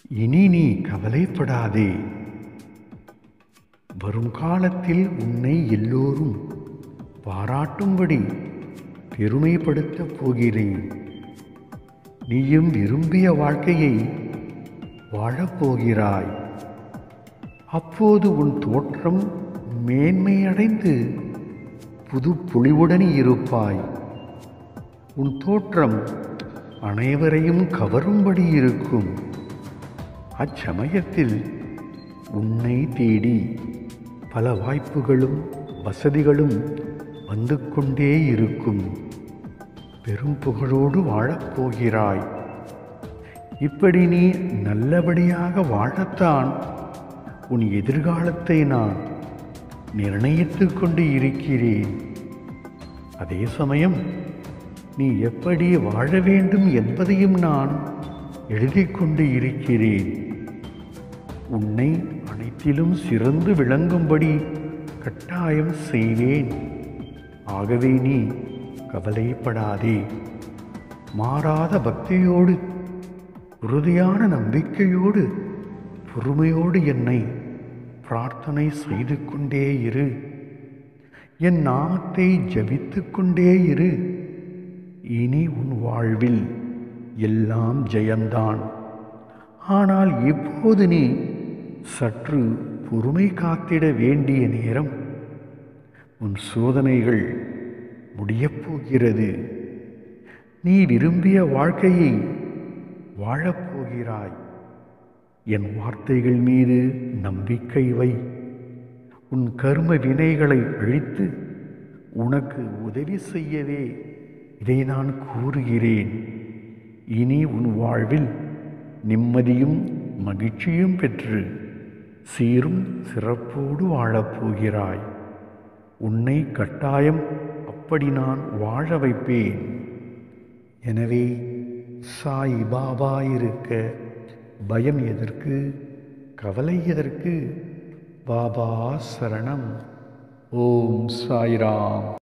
இனி நீ கவலைப்படாதே வரும் காலத்தில் உன்னை எல்லோரும் பாராட்டும்படி பெருமைப்படுத்தப் போகிறேன் நீயும் விரும்பிய வாழ்க்கையை வாழப்போகிறாய் அப்போது உன் தோற்றம் மேன்மையடைந்து புது பொலிவுடன் இருப்பாய் உன் தோற்றம் அனைவரையும் கவரும்படி இருக்கும் அச்சமயத்தில் உன்னை தேடி பல வாய்ப்புகளும் வசதிகளும் வந்து கொண்டே இருக்கும் பெரும் புகழோடு வாழப்போகிறாய் இப்படி நீ நல்லபடியாக வாழத்தான் உன் எதிர்காலத்தை நான் நிர்ணயித்து கொண்டு இருக்கிறேன் அதே சமயம் நீ எப்படி வாழ வேண்டும் என்பதையும் நான் எழுதிக் கொண்டு இருக்கிறேன் உன்னை அனைத்திலும் சிறந்து விளங்கும்படி கட்டாயம் செய்வேன் ஆகவே நீ கவலைப்படாதே மாறாத பக்தியோடு உறுதியான நம்பிக்கையோடு பொறுமையோடு என்னை பிரார்த்தனை செய்து கொண்டே இரு என் நாமத்தை ஜபித்து கொண்டே இரு இனி உன் வாழ்வில் எல்லாம் ஜெயம்தான் ஆனால் இப்போது நீ சற்று பொறுமை காத்திட வேண்டிய நேரம் உன் சோதனைகள் முடியப் போகிறது நீ விரும்பிய வாழ்க்கையை வாழப்போகிறாய் என் வார்த்தைகள் மீது நம்பிக்கை வை உன் கர்ம வினைகளை அழித்து உனக்கு உதவி செய்யவே இதை நான் கூறுகிறேன் இனி உன் வாழ்வில் நிம்மதியும் மகிழ்ச்சியும் பெற்று சீரும் சிறப்போடு வாழப்போகிறாய் உன்னை கட்டாயம் அப்படி நான் வாழ வைப்பேன் எனவே சாய் பாபா இருக்க பயம் எதற்கு கவலை எதற்கு பாபா சரணம் ஓம் சாய்ராம்